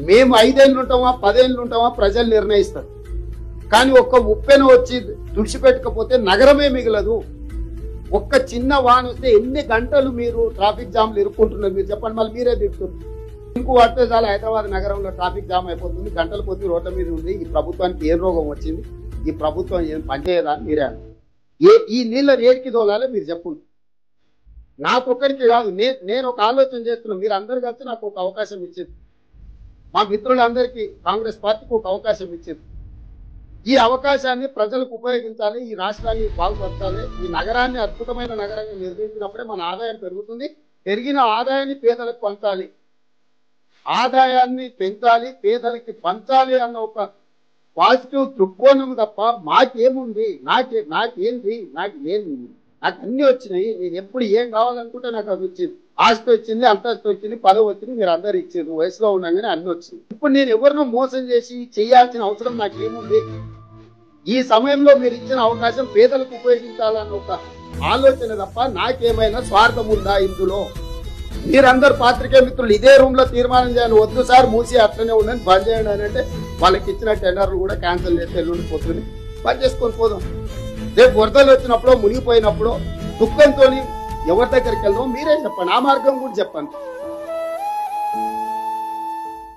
మేము ఐదేళ్ళు ఉంటామా పదేళ్ళు ఉంటామా ప్రజలు నిర్ణయిస్తారు కానీ ఒక్క ఉప్పెన వచ్చి తుడిచిపెట్టకపోతే నగరమే మిగలదు ఒక్క చిన్న వాన వస్తే ఎన్ని గంటలు మీరు ట్రాఫిక్ జామ్లు ఇరుక్కుంటున్నారు మీరు చెప్పండి మళ్ళీ మీరే తిరుగుతున్నారు ఇంకో పడితే చాలా హైదరాబాద్ నగరంలో ట్రాఫిక్ జామ్ అయిపోతుంది గంటల కొద్ది రోడ్ల మీద ఉంది ఈ ప్రభుత్వానికి ఏం రోగం వచ్చింది ఈ ప్రభుత్వం ఏం పనిచేయదా అని మీరే అన్నారు. ఏ ఈ నీళ్ళ రేటుకి తోలాలో మీరు చెప్పండి నాకొక్కరికి కాదు నేను నేను ఒక ఆలోచన చేస్తున్నాను మీరు అందరు కలిసి నాకు ఒక అవకాశం ఇచ్చింది మా మిత్రులందరికీ కాంగ్రెస్ పార్టీకి ఒక అవకాశం ఇచ్చింది ఈ అవకాశాన్ని ప్రజలకు ఉపయోగించాలి ఈ రాష్ట్రాన్ని బాగుపరచాలి ఈ నగరాన్ని అద్భుతమైన నగరంగా నిర్మించినప్పుడే మన ఆదాయం పెరుగుతుంది పెరిగిన ఆదాయాన్ని పేదలకు పంచాలి ఆదాయాన్ని పెంచాలి పేదలకి పంచాలి అన్న ఒక పాజిటివ్ దృక్కోణం తప్ప మాకేముంది నాకే నాకేంది నాకు ఏంది నాకు అన్ని వచ్చినాయి నేను ఎప్పుడు ఏం కావాలనుకుంటే నాకు అది వచ్చింది ఆస్తి వచ్చింది అంతస్తు వచ్చింది పదవి వచ్చింది మీరు అందరు ఇచ్చారు వయసులో ఉండగానే అన్ని వచ్చింది ఇప్పుడు నేను ఎవరినో మోసం చేసి చేయాల్సిన అవసరం నాకు ఏముంది ఈ సమయంలో మీరు ఇచ్చిన అవకాశం పేదలకు ఉపయోగించాలన్న ఒక ఆలోచన తప్ప నాకేమైనా స్వార్థం ఉందా ఇందులో మీరందరు పాత్రికేయ మిత్రులు ఇదే రూమ్ లో తీర్మానం చేయాలి వద్దు సార్ మూసి అట్లనే ఉండండి బంద్ చేయండి అని అంటే వాళ్ళకి ఇచ్చిన టెండర్లు కూడా క్యాన్సిల్ చేసి ఎల్లుండి పొద్దుని బంద్ చేసుకొని పోదాం రేపు వరదలు వచ్చినప్పుడు మునిగిపోయినప్పుడు దుఃఖంతో ఎవరి దగ్గరికి వెళ్దాం మీరే చెప్పండి ఆ మార్గం కూడా చెప్పండి